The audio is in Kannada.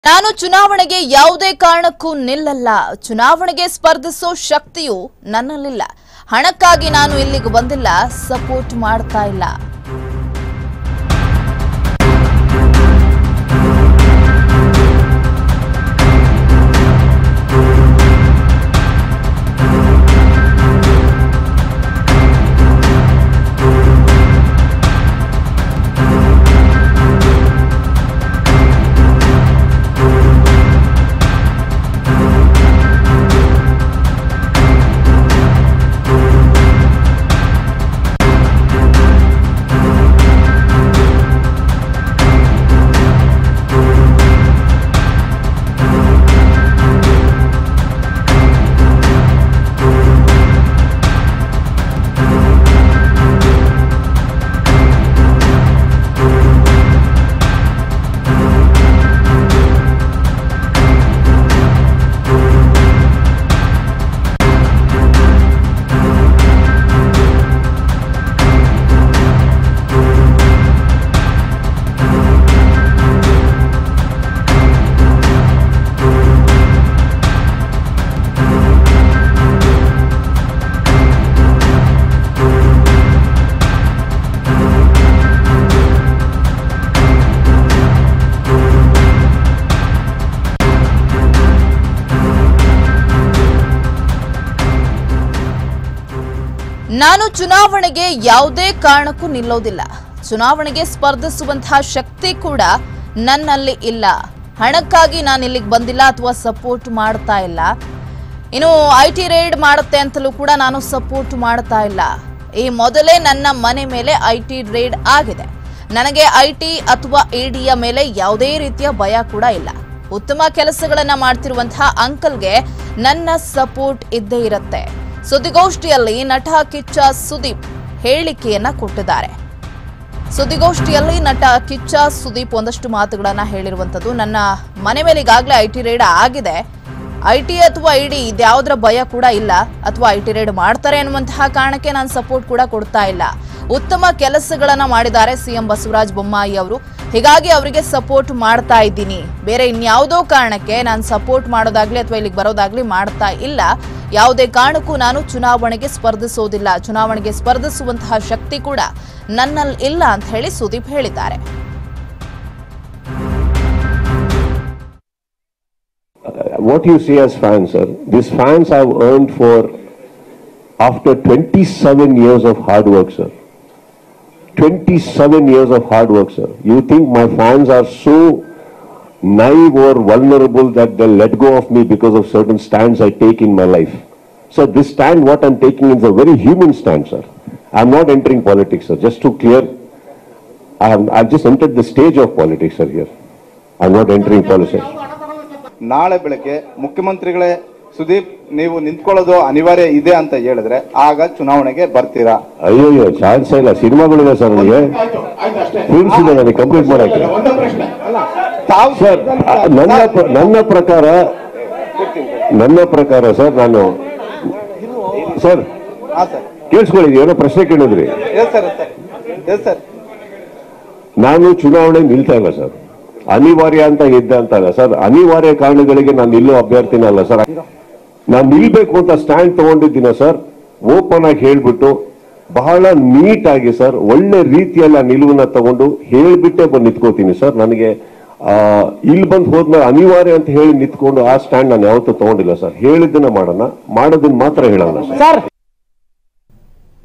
ನಾನು ಚುನಾವಣೆಗೆ ಯಾವುದೇ ಕಾರಣಕ್ಕೂ ನಿಲ್ಲಲ್ಲ ಚುನಾವಣೆಗೆ ಸ್ಪರ್ಧಿಸೋ ಶಕ್ತಿಯು ನನ್ನಲ್ಲಿಲ್ಲ ಹಣಕ್ಕಾಗಿ ನಾನು ಇಲ್ಲಿಗೆ ಬಂದಿಲ್ಲ ಸಪೋರ್ಟ್ ಮಾಡ್ತಾ ಇಲ್ಲ ನಾನು ಚುನಾವಣೆಗೆ ಯಾವುದೇ ಕಾರಣಕ್ಕೂ ನಿಲ್ಲೋದಿಲ್ಲ ಚುನಾವಣೆಗೆ ಸ್ಪರ್ಧಿಸುವಂತಹ ಶಕ್ತಿ ಕೂಡ ನನ್ನಲ್ಲಿ ಇಲ್ಲ ಹಣಕ್ಕಾಗಿ ನಾನು ಇಲ್ಲಿಗೆ ಬಂದಿಲ್ಲ ಅಥವಾ ಸಪೋರ್ಟ್ ಮಾಡ್ತಾ ಇಲ್ಲ ಇನ್ನು ಐ ಟಿ ರೇಡ್ ಮಾಡುತ್ತೆ ಅಂತಲೂ ಕೂಡ ನಾನು ಸಪೋರ್ಟ್ ಮಾಡ್ತಾ ಇಲ್ಲ ಈ ಮೊದಲೇ ನನ್ನ ಮನೆ ಮೇಲೆ ಐ ಟಿ ರೇಡ್ ಆಗಿದೆ ನನಗೆ ಐ ಟಿ ಅಥವಾ ಇಡಿಯ ಮೇಲೆ ಯಾವುದೇ ರೀತಿಯ ಭಯ ಕೂಡ ಇಲ್ಲ ಉತ್ತಮ ಕೆಲಸಗಳನ್ನ ಮಾಡ್ತಿರುವಂತಹ ಅಂಕಲ್ಗೆ ನನ್ನ ಸಪೋರ್ಟ್ ಇದ್ದೇ ಇರುತ್ತೆ ಸುದ್ದಿಗೋಷ್ಠಿಯಲ್ಲಿ ನಟ ಕಿಚ್ಚ ಸುದೀಪ್ ಹೇಳಿಕೆಯನ್ನ ಕೊಟ್ಟಿದ್ದಾರೆ ಸುದ್ದಿಗೋಷ್ಠಿಯಲ್ಲಿ ನಟ ಕಿಚ್ಚ ಸುದೀಪ್ ಒಂದಷ್ಟು ಮಾತುಗಳನ್ನ ಹೇಳಿರುವಂತದ್ದು ನನ್ನ ಮನೆ ಮೇಲೆ ಈಗಾಗಲೇ ಐ ಟಿ ರೇಡ್ ಆಗಿದೆ ಐ ಟಿ ಅಥವಾ ಇಡಿ ಇದ್ಯಾವುದರ ಭಯ ಕೂಡ ಇಲ್ಲ ಅಥವಾ ಐ ಟಿ ರೇಡ್ ಮಾಡ್ತಾರೆ ಅನ್ನುವಂತಹ ಕಾರಣಕ್ಕೆ ನಾನು ಸಪೋರ್ಟ್ ಕೂಡ ಕೊಡ್ತಾ ಇಲ್ಲ ಉತ್ತಮ ಕೆಲಸಗಳನ್ನ ಮಾಡಿದ್ದಾರೆ ಸಿಎಂ ಬಸವರಾಜ ಬೊಮ್ಮಾಯಿ ಅವರು ಹೀಗಾಗಿ ಅವರಿಗೆ ಸಪೋರ್ಟ್ ಮಾಡ್ತಾ ಇದ್ದೀನಿ ಬೇರೆ ಇನ್ಯಾವುದೋ ಕಾರಣಕ್ಕೆ ನಾನು ಸಪೋರ್ಟ್ ಮಾಡೋದಾಗ್ಲಿ ಅಥವಾ ಇಲ್ಲಿಗೆ ಬರೋದಾಗ್ಲಿ ಮಾಡ್ತಾ ಇಲ್ಲ ಯಾವುದೇ ಕಾರಣಕ್ಕೂ ನಾನು ಚುನಾವಣೆಗೆ ಸ್ಪರ್ಧಿಸೋದಿಲ್ಲ ಚುನಾವಣೆಗೆ ಸ್ಪರ್ಧಿಸುವಂತಹ ಶಕ್ತಿ ಕೂಡ ನನ್ನಲ್ಲಿ ಇಲ್ಲ ಅಂತ ಹೇಳಿ ಸುದೀಪ್ ಹೇಳಿದ್ದಾರೆ what you see as fans, sir, these fans have earned for after 27 years of hard work, sir. 27 years of hard work, sir. You think my fans are so naive or vulnerable that they'll let go of me because of certain stands I take in my life. So this stand, what I'm taking is a very human stand, sir. I'm not entering politics, sir. Just to clear, I have, I've just entered the stage of politics, sir, here. I'm not entering politics. ನಾಳೆ ಬೆಳಗ್ಗೆ ಮುಖ್ಯಮಂತ್ರಿಗಳೇ ಸುದೀಪ್ ನೀವು ನಿಂತ್ಕೊಳ್ಳೋದು ಅನಿವಾರ್ಯ ಇದೆ ಅಂತ ಹೇಳಿದ್ರೆ ಆಗ ಚುನಾವಣೆಗೆ ಬರ್ತೀರಾ ಅಯ್ಯೋ ಚಾನ್ಸ್ ಇಲ್ಲ ಸಿನಿಮಾಗಳಿದೆ ಸರ್ ನನಗೆ ಫಿಲ್ಮ್ಸ್ ಇದೆ ನನಗೆ ಕಂಪ್ಲೀಟ್ ಮಾಡಕ್ಕೆ ತಾವು ಸರ್ ಆ, ನನ್ನ ಪ್ರ- ನನ್ನ ಪ್ರಕಾರ ನನ್ನ ಪ್ರಕಾರ ಸರ್ ನಾನು ಸರ್ ಹಾ ಸರ್ ಕೇಳಿಸ್ಕೊಳ್ಳಿ ಏನೋ ಪ್ರಶ್ನೆ ಕೇಳಿದ್ರಿ yes sir sir yes sir ನಾನು ಚುನಾವಣೆ ನಿಲ್ತಾ ಇಲ್ಲ ಸರ್ ಅನಿವಾರ್ಯ ಅಂತ ಇದ್ದ ಅಂತ ಅಲ್ಲ ಸರ್ ಅನಿವಾರ್ಯ ಕಾರಣಗಳಿಗೆ ನಾನು ನಿಲ್ಲೋ ಅಭ್ಯರ್ಥಿನ ಅಲ್ಲ ಸರ್ ನಾನು ನಿಲ್ಬೇಕು ಅಂತ ಸ್ಟ್ಯಾಂಡ್ ತಗೊಂಡಿದ್ದೀನ ಸರ್ ಓಪನ್ ಆಗಿ ಹೇಳ್ಬಿಟ್ಟು ಬಹಳ ನೀಟ್ ಆಗಿ ಸರ್ ಒಳ್ಳೆ ರೀತಿಯಲ್ಲಿ ಆ ನಿಲುವನ್ನ ತಗೊಂಡು ಹೇಳ್ಬಿಟ್ಟೆ ಬಂದು ನಿಂತ್ಕೋತೀನಿ ಸರ್ ನನಗೆ ಆ, ಇಲ್ಲಿ ಬಂದು ಹೋದ್ಮೇಲೆ ಅನಿವಾರ್ಯ ಅಂತ ಹೇಳಿ ನಿಂತ್ಕೊಂಡು ಆ ಸ್ಟ್ಯಾಂಡ್ ನಾನು ಯಾವತ್ತೂ ತಗೊಂಡಿಲ್ಲ ಸರ್ ಹೇಳಿದ್ದನ್ನ ಮಾಡೋಣ ಮಾಡೋದನ್ನ ಮಾತ್ರ ಹೇಳಲ್ಲ ಸರ್ ಸರ್